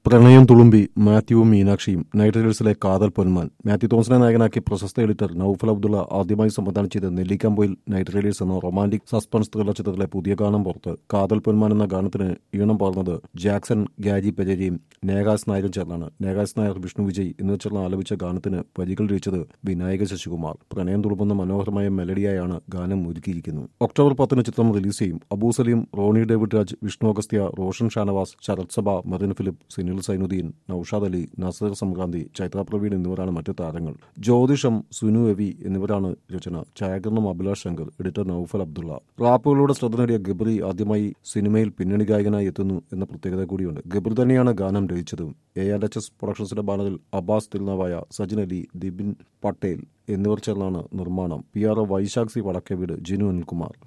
പ്രണയം തുളുമ്പി മാത്യുവും മീനാക്ഷിയും നൈറ്റ് റൈഡേഴ്സിലെ കാതൽ പൊന്മാൻ മാത്യു തോമസിനെ നായകനാക്കി പ്രശസ്ത എഡിറ്റർ നൌഫൽ അബ്ദുള്ള ആദ്യമായി സംവിധാനം ചെയ്ത് നെല്ലിക്കാമ്പൊയിൽ നൈറ്റ് റൈഡേഴ്സ് എന്ന റൊമാന്റിക് സസ്പെൻസ് ത്രില്ലർ ചിത്രത്തിലെ പുതിയ ഗാനം പുറത്ത് കാതൽ പൊന്മാൻ എന്ന ഗാനത്തിന് ഈണം പകർന്നത് ജാക്സൺ ഗാജി പെരേരയും നേഹാസ് നായരും ചേർന്നാണ് നേഹാസ് നായർ വിഷ്ണു വിജയ് എന്നിവർ ചേർന്ന് ആലപിച്ച ഗാനത്തിന് വരികൾ രചിച്ചത് വിനായക ശശികുമാർ പ്രണയം തുളുമ്പുന്ന മനോഹരമായ മെലഡിയായാണ് ഗാനം ഒരുക്കിയിരിക്കുന്നത് ഒക്ടോബർ പത്തിന് ചിത്രം റിലീസ് ചെയ്യും അബൂ സലീം റോണി ഡേവിഡ് രാജ് വിഷ്ണു അഗസ്ത്യ റോഷൻ ഷാനവാസ് ശരത് സഭ മെറിൻ ഫിലിപ്പ് സുനിൽ സൈനുദ്ദീൻ നൌഷാദ് അലി നസീർ സംക്രാന്തി ചൈത്ര പ്രവീൺ എന്നിവരാണ് മറ്റു താരങ്ങൾ ജ്യോതിഷം സുനു എവി എന്നിവരാണ് രചന ഛായാഗ്രഹണം അഭിലാഷ് ശങ്കർ എഡിറ്റർ നൌഫൽ അബ്ദുള്ള റാപ്പുകളിലൂടെ ശ്രദ്ധ നേടിയ ഗബ്രി ആദ്യമായി സിനിമയിൽ പിന്നണി ഗായകനായി എത്തുന്നു എന്ന പ്രത്യേകത കൂടിയുണ്ട് ഗബ്രി തന്നെയാണ് ഗാനം രചിച്ചത് എ ആൻഡ് എച്ച് എസ് പ്രൊഡക്ഷൻസിന്റെ ബാനറിൽ അബ്ബാസ് തിരുനാവായ സജിൻ അലി ദിബിൻ പട്ടേൽ എന്നിവർ ചേർന്നാണ് നിർമ്മാണം P R O Vaishakh C Vadakkeveed Jinu Anilkumar